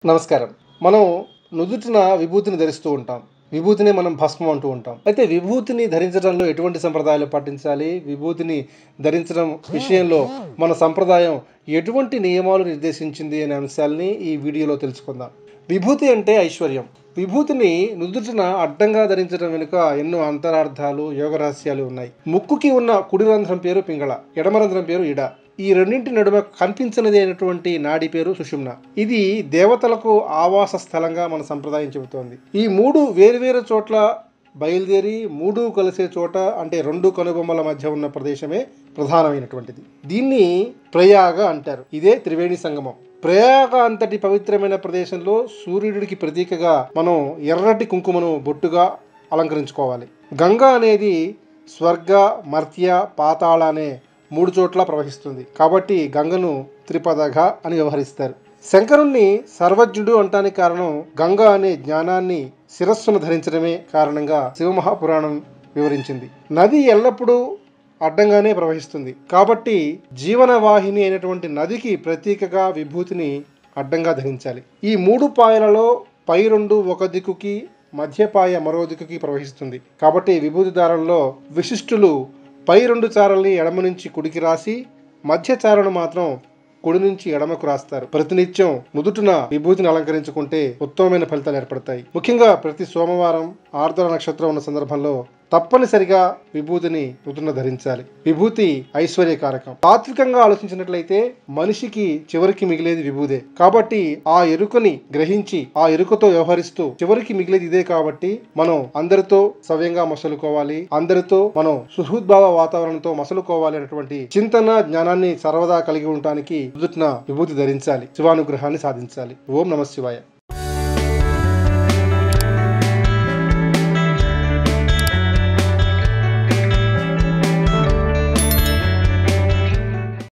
నమస్కారం మనం నుదుటిన విభూతిని ధరిస్తూ ఉంటాం విభూతిని మనం భస్మం అంటూ ఉంటాం అయితే విభూతిని ధరించడంలో ఎటువంటి సంప్రదాయాలు పాటించాలి విభూతిని ధరించడం విషయంలో మన సంప్రదాయం ఎటువంటి నియమాలు నిర్దేశించింది అనే అంశాలని ఈ వీడియోలో తెలుసుకుందాం విభూతి అంటే ఐశ్వర్యం విభూతిని నుదుటిన అడ్డంగా ధరించడం వెనుక ఎన్నో అంతరార్థాలు యోగ రహస్యాలు ఉన్నాయి ముక్కుకి ఉన్న కుడి రంధ్రం పేరు పింగళ ఎడమ రంధ్రం పేరు ఇడ ఈ రెండింటి నడుమ కనిపించినది అయినటువంటి నాడి పేరు సుషుమ్న ఇది దేవతలకు ఆవాస స్థలంగా మన సంప్రదాయం చెబుతోంది ఈ మూడు వేరువేరు చోట్ల బయలుదేరి మూడు కలిసే చోట అంటే రెండు కనుబొమ్మల మధ్య ఉన్న ప్రదేశమే ప్రధానమైనటువంటిది దీన్ని ప్రయాగ అంటారు ఇదే త్రివేణి సంగమం ప్రయాగ అంతటి పవిత్రమైన ప్రదేశంలో సూర్యుడికి ప్రతీకగా మనం ఎర్రటి కుంకుమను బొట్టుగా అలంకరించుకోవాలి గంగా అనేది స్వర్గ మర్త్య పాతాళ అనే మూడు చోట్ల ప్రవహిస్తుంది కాబట్టి గంగను త్రిపదగ అని వ్యవహరిస్తారు శంకరుణ్ణి సర్వజ్ఞుడు అంటానికి కారణం గంగా అనే జ్ఞానాన్ని శిరస్సును ధరించడమే కారణంగా శివమహాపురాణం వివరించింది నది ఎల్లప్పుడూ అడ్డంగానే ప్రవహిస్తుంది కాబట్టి జీవనవాహిని అయినటువంటి నదికి ప్రతీకగా విభూతిని అడ్డంగా ధరించాలి ఈ మూడు పాయలలో పై రెండు ఒక దిక్కుకి మధ్యపాయ మరో దిక్కుకి ప్రవహిస్తుంది కాబట్టి విభూతి దారంలో విశిష్టులు పై రెండు చారల్ని ఎడమ నుంచి కుడికి రాసి మధ్య చారను మాత్రం కుడి నుంచి ఎడమకు రాస్తారు ప్రతినిత్యం నుదుటిన విభూతిని అలంకరించుకుంటే ఉత్తమమైన ఫలితాలు ఏర్పడతాయి ముఖ్యంగా ప్రతి సోమవారం ఆర్ద్ర నక్షత్రం ఉన్న సందర్భంలో తప్పనిసరిగా విభూతిని నుదుటిన ధరించాలి విభూతి ఐశ్వర్యకారకం తాత్వికంగా ఆలోచించినట్లయితే మనిషికి చివరికి మిగిలేది విభూదే కాబట్టి ఆ ఎరుకని గ్రహించి ఆ ఎరుకతో వ్యవహరిస్తూ చివరికి మిగిలేది ఇదే కాబట్టి మనం అందరితో సవ్యంగా మసలుకోవాలి అందరితో మనం సుహృద్భావ వాతావరణంతో మసలుకోవాలి అనేటువంటి చింతన జ్ఞానాన్ని సర్వదా కలిగి ఉండటానికి నుదుటిన విభూతి ధరించాలి శివానుగ్రహాన్ని సాధించాలి ఓం నమ శివాయ